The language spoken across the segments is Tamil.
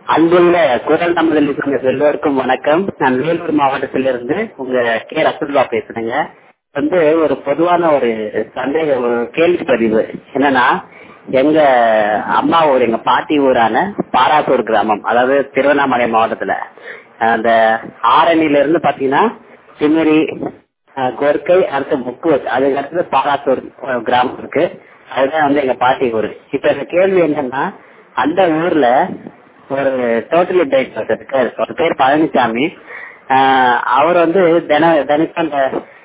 அன்புள்ள குரல் நமது லிசனர்ஸ் எல்லோருக்கும் வணக்கம் நான் வேலூர் மாவட்டத்திலிருந்து உங்க கே ரசூல்லா பேசுறேங்க வந்து ஒரு பொதுவான ஒரு சந்தேக ஒரு கேள்வி பதிவு என்னன்னா எங்க அம்மா ஊர் எங்க பாட்டி ஊரான பாராத்தூர் கிராமம் அதாவது திருவண்ணாமலை மாவட்டத்துல அந்த ஆரணியில இருந்து பாத்தீங்கன்னா சிமிரி அஹ், கொர்க்கை அடுத்து முக்கு அதுக்கு அடுத்தது பாராத்தூர் அஹ், கிராமம் இருக்கு அதுதான் வந்து எங்க பாட்டி ஊர் இப்ப இந்த கேள்வி என்னன்னா அந்த ஊர்ல ஒரு டோட்டலி டைட் இருக்காரு ஒரு பேர் பழனிசாமி ஆஹ் அவர் வந்து தின தினக்கும் அந்த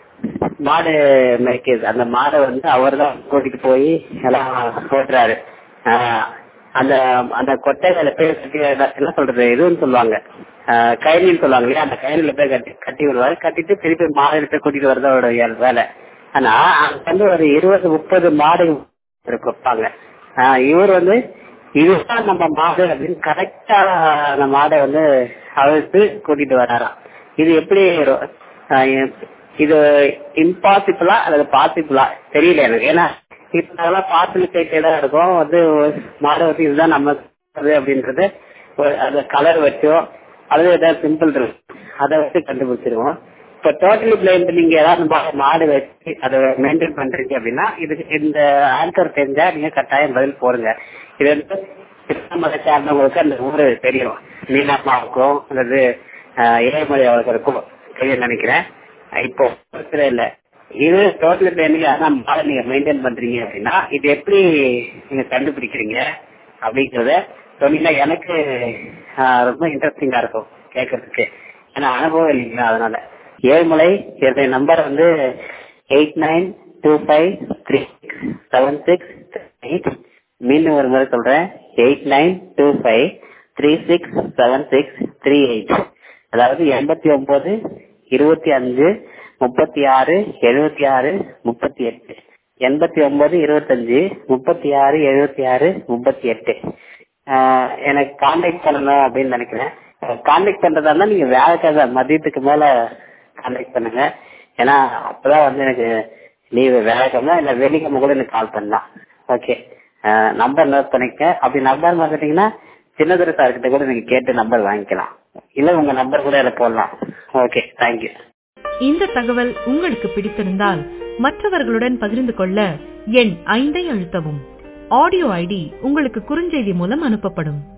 மாடு மேய்க்கிறது அந்த மாடை வந்து அவர் தான் கூட்டிட்டு போய் எல்லாம் ஓட்டுறாரு ஆஹ் அந்த அந்த கொட்டைகளை பேர் கட்டி என்ன சொல்றது இதுன்னு சொல்லுவாங்க ஆஹ் கயனின்னு சொல்லுவாங்க இல்லையா அந்த கயனில போய் கட்டி கட்டி விடுவாரு கட்டிட்டு திருப்பி மாடு போய் கூட்டிட்டு வரது அவருடைய வேலை ஆனா அங்க வந்து ஒரு இருபது முப்பது மாடு வைப்பாங்க ஆஹ் இவர் வந்து இதுதான் நம்ம மாடு அப்படின்னு கரெக்டா அந்த மாடை வந்து அழைத்து கூட்டிட்டு வராராம் இது எப்படி ரொ- ஆஹ் எ- இது இம்பாசிபிளா அல்லது பாசிபிளா தெரியல எனக்கு ஏன்னா இப்ப அதெல்லாம் பாசிபிலிட்டேட்டடா இருக்கும் வந்து மாடை வந்து இதுதான் நம்ம அது அப்படின்றது ஒரு- அந்த கலர் வச்சோ அல்லது ஏதாவது சிம்பிள் இருக்கு அதை வச்சு கண்டுபிடிச்சிருவோம் இப்ப டோட்டலி பிளைண்ட் நீங்க ஏதாவது மா- மாடு வச்சு அதை மெயின்டைன் பண்றீங்க அப்படின்னா இதுக்கு இந்த ஆன்சர் தெரிஞ்சா நீங்க கட்டாயம் பதில் போடுங்க இது வந்து திருவண்ணாமலை சார்ந்தவங்களுக்கு அந்த ஊரு தெரியும் நீலம்மாவுக்கும் அல்லது ஆஹ், ஏழுமலை அவர்களுக்கும் தெரியும் நினைக்கிறேன் இப்போ பிரச்சனை இல்ல இது டோட்டல் பிளைண்ட் ஆனா மாடை நீங்க மெயின்டைன் பண்றீங்க அப்படின்னா இது எப்படி நீங்க கண்டுபிடிக்கிறீங்க அப்படிங்கறத சொன்னீங்கன்னா எனக்கு ஆஹ், ரொம்ப இன்ட்ரெஸ்டிங்கா இருக்கும் கேட்கறதுக்கு ஏன்னா அனுபவம் இல்லைங்களா அதனால ஏழுமலை என்னுடைய நம்பர் வந்து eight nine two five three seven six eight மீண்டும் ஒரு முறை சொல்றேன் eight nine two five three six seven six three eight அதாவது எண்பத்தி ஒன்பது இருபத்தி அஞ்சு முப்பத்தி ஆறு எழுபத்தி ஆறு முப்பத்தி எட்டு எண்பத்தி ஒன்பது இருபத்தஞ்சு முப்பத்தி ஆறு எழுபத்தி ஆறு முப்பத்தி எட்டு ஆஹ் எனக்கு கான்டாக்ட் பண்ணணும் அப்படின்னு நினைக்கிறேன் கான்டாக்ட் பண்றதா இருந்தா நீங்க வேலைக்காக மதியத்துக்கு மேல கான்டாக்ட் பண்ணுங்க ஏன்னா அப்பதான் வந்து எனக்கு லீவு வேலைக்கிழமை இல்ல வெள்ளிக்கிழமை கூட எனக்கு கால் பண்ணலாம் ஓகே நம்பர் நோட் பண்ணிக்க அப்படி நம்பர் மாத்திட்டீங்கன்னா சின்னதுரை சார் கிட்ட கூட நீங்க கேட்டு நம்பர் வாங்கிக்கலாம் இல்ல உங்க நம்பர் கூட எனக்கு போடலாம் ஓகே தேங்க்யூ இந்த தகவல் உங்களுக்கு பிடித்திருந்தால் மற்றவர்களுடன் பகிர்ந்து கொள்ள எண் ஐந்தை அழுத்தவும் ஆடியோ ஐடி உங்களுக்கு குறுஞ்செய்தி மூலம் அனுப்பப்படும்